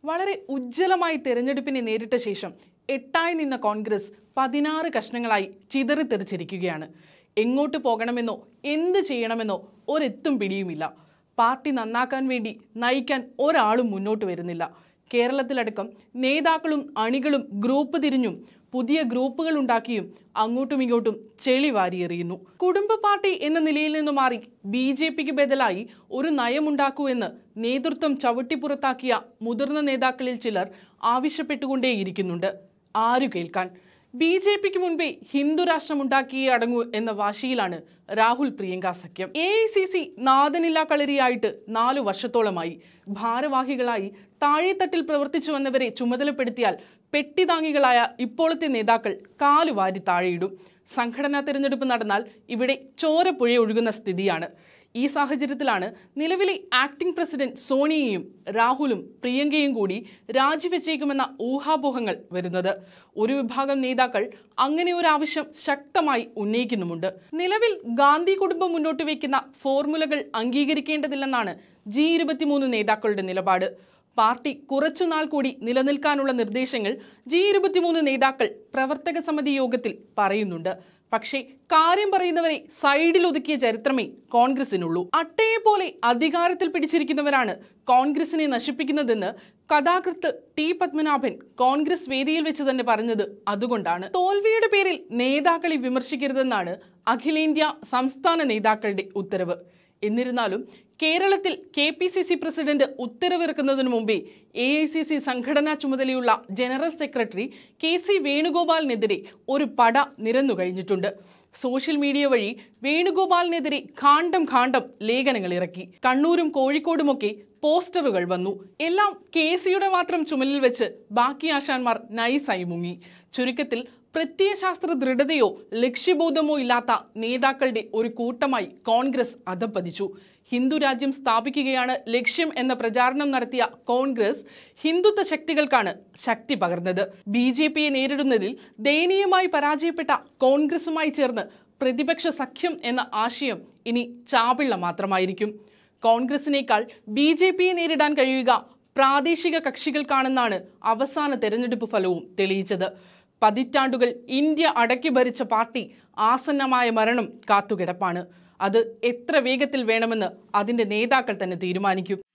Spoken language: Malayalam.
വളരെ ഉജ്ജ്വലമായി തെരഞ്ഞെടുപ്പിനെ നേരിട്ട ശേഷം എട്ടായി നിന്ന കോൺഗ്രസ് പതിനാറ് കഷ്ണങ്ങളായി ചിതറിത്തെറിച്ചിരിക്കുകയാണ് എങ്ങോട്ട് പോകണമെന്നോ എന്ത് ചെയ്യണമെന്നോ ഒരെത്തും പിടിയുമില്ല പാർട്ടി നന്നാക്കാൻ വേണ്ടി നയിക്കാൻ ഒരാളും മുന്നോട്ട് വരുന്നില്ല കേരളത്തിലടക്കം നേതാക്കളും അണികളും ഗ്രൂപ്പ് തിരിഞ്ഞും പുതിയ ഗ്രൂപ്പുകൾ ഉണ്ടാക്കിയും അങ്ങോട്ടും ഇങ്ങോട്ടും ചെളി വാരിയെറിയുന്നു കുടുംബ പാർട്ടി എന്ന നിലയിൽ നിന്ന് മാറി ബി ജെ പിക്ക് ബദലായി ഒരു നയമുണ്ടാക്കൂ എന്ന് നേതൃത്വം ചവിട്ടിപ്പുറത്താക്കിയ മുതിർന്ന നേതാക്കളിൽ ചിലർ ആവശ്യപ്പെട്ടുകൊണ്ടേയിരിക്കുന്നുണ്ട് ആരു കേൾക്കാൻ ബി ജെ പിക്ക് മുൻപേ ഹിന്ദു രാഷ്ട്രം ഉണ്ടാക്കിയേ അടങ്ങൂ എന്ന വാശിയിലാണ് രാഹുൽ പ്രിയങ്ക സഖ്യം എ ഐ സി സി നാദനില്ലാ കളരിയായിട്ട് നാലു വർഷത്തോളമായി ഭാരവാഹികളായി താഴെത്തട്ടിൽ പ്രവർത്തിച്ചു വന്നവരെ ചുമതലപ്പെടുത്തിയാൽ പെട്ടിതാങ്ങികളായ ഇപ്പോഴത്തെ നേതാക്കൾ കാലുവാരി താഴെയിടും സംഘടനാ തെരഞ്ഞെടുപ്പ് നടന്നാൽ ഇവിടെ ചോരപ്പുഴ ഒഴുകുന്ന സ്ഥിതിയാണ് ഈ സാഹചര്യത്തിലാണ് നിലവിലെ ആക്ടിംഗ് പ്രസിഡന്റ് സോണിയയും രാഹുലും പ്രിയങ്കയും കൂടി രാജിവെച്ചേക്കുമെന്ന ഊഹാപോഹങ്ങൾ വരുന്നത് ഒരു വിഭാഗം നേതാക്കൾ അങ്ങനെ ഒരു ആവശ്യം ശക്തമായി ഉന്നയിക്കുന്നുമുണ്ട് നിലവിൽ ഗാന്ധി കുടുംബം മുന്നോട്ട് വയ്ക്കുന്ന ഫോർമുലകൾ അംഗീകരിക്കേണ്ടതില്ലെന്നാണ് ജി ഇരുപത്തിമൂന്ന് നേതാക്കളുടെ നിലപാട് പാർട്ടി കുറച്ചുനാൾ കൂടി നിലനിൽക്കാനുള്ള നിർദ്ദേശങ്ങൾ ജി ഇരുപത്തിമൂന്ന് നേതാക്കൾ പ്രവർത്തക സമിതി യോഗത്തിൽ പറയുന്നുണ്ട് പക്ഷേ കാര്യം പറയുന്നവരെ സൈഡിൽ ഒതുക്കിയ ചരിത്രമേ കോൺഗ്രസിനുള്ളൂ അട്ടയെ പോലെ അധികാരത്തിൽ പിടിച്ചിരിക്കുന്നവരാണ് കോൺഗ്രസിനെ നശിപ്പിക്കുന്നതെന്ന് കഥാകൃത്ത് ടി പത്മനാഭൻ കോൺഗ്രസ് വേദിയിൽ വെച്ച് തന്നെ പറഞ്ഞത് അതുകൊണ്ടാണ് തോൽവിയുടെ പേരിൽ നേതാക്കളെ വിമർശിക്കരുതെന്നാണ് അഖിലേന്ത്യാ സംസ്ഥാന നേതാക്കളുടെ ഉത്തരവ് എന്നിരുന്നാലും കേരളത്തിൽ K P C C president ഉത്തരവിറക്കുന്നതിനു മുമ്പേ എ ഐ സി സി സംഘടനാ ചുമതലയുള്ള ജനറൽ സെക്രട്ടറി കെ സി വേണുഗോപാലിനെതിരെ ഒരു പട നിരന്നു കഴിഞ്ഞിട്ടുണ്ട് സോഷ്യൽ മീഡിയ വഴി വേണുഗോപാലിനെതിരെ ഖാണ്ടം ഖാണ്ടം ലേഖനങ്ങൾ ഇറക്കി കണ്ണൂരും കോഴിക്കോടുമൊക്കെ പോസ്റ്ററുകൾ വന്നു എല്ലാം കെ സിയുടെ മാത്രം ചുമലിൽ വെച്ച് ബാക്കി ആശാന്മാർ നൈസായി മുങ്ങി ചുരുക്കത്തിൽ പ്രത്യയശാസ്ത്ര ദൃഢതയോ ലക്ഷ്യബോധമോ ഇല്ലാത്ത നേതാക്കളുടെ ഒരു കൂട്ടമായി കോൺഗ്രസ് അധപ്പതിച്ചു ഹിന്ദു രാജ്യം സ്ഥാപിക്കുകയാണ് ലക്ഷ്യം എന്ന പ്രചാരണം നടത്തിയ കോൺഗ്രസ് ഹിന്ദുത്വ ശക്തികൾക്കാണ് ശക്തി പകർന്നത് ബി ജെ പിയെ നേരിടുന്നതിൽ ദയനീയമായി പരാജയപ്പെട്ട കോൺഗ്രസുമായി ചേർന്ന് പ്രതിപക്ഷ സഖ്യം എന്ന ആശയം ഇനി ചാപിള്ള മാത്രമായിരിക്കും കോൺഗ്രസിനേക്കാൾ ബി ജെ പിയെ നേരിടാൻ കഴിയുക പ്രാദേശിക കക്ഷികൾക്കാണെന്നാണ് അവസാന തെരഞ്ഞെടുപ്പ് ഫലവും തെളിയിച്ചത് പതിറ്റാണ്ടുകൾ ഇന്ത്യ അടക്കി ഭരിച്ച പാർട്ടി ആസന്നമായ മരണം കാത്തുകിടപ്പാണ് അത് എത്ര വേഗത്തിൽ വേണമെന്ന് അതിന്റെ നേതാക്കൾ തന്നെ തീരുമാനിക്കും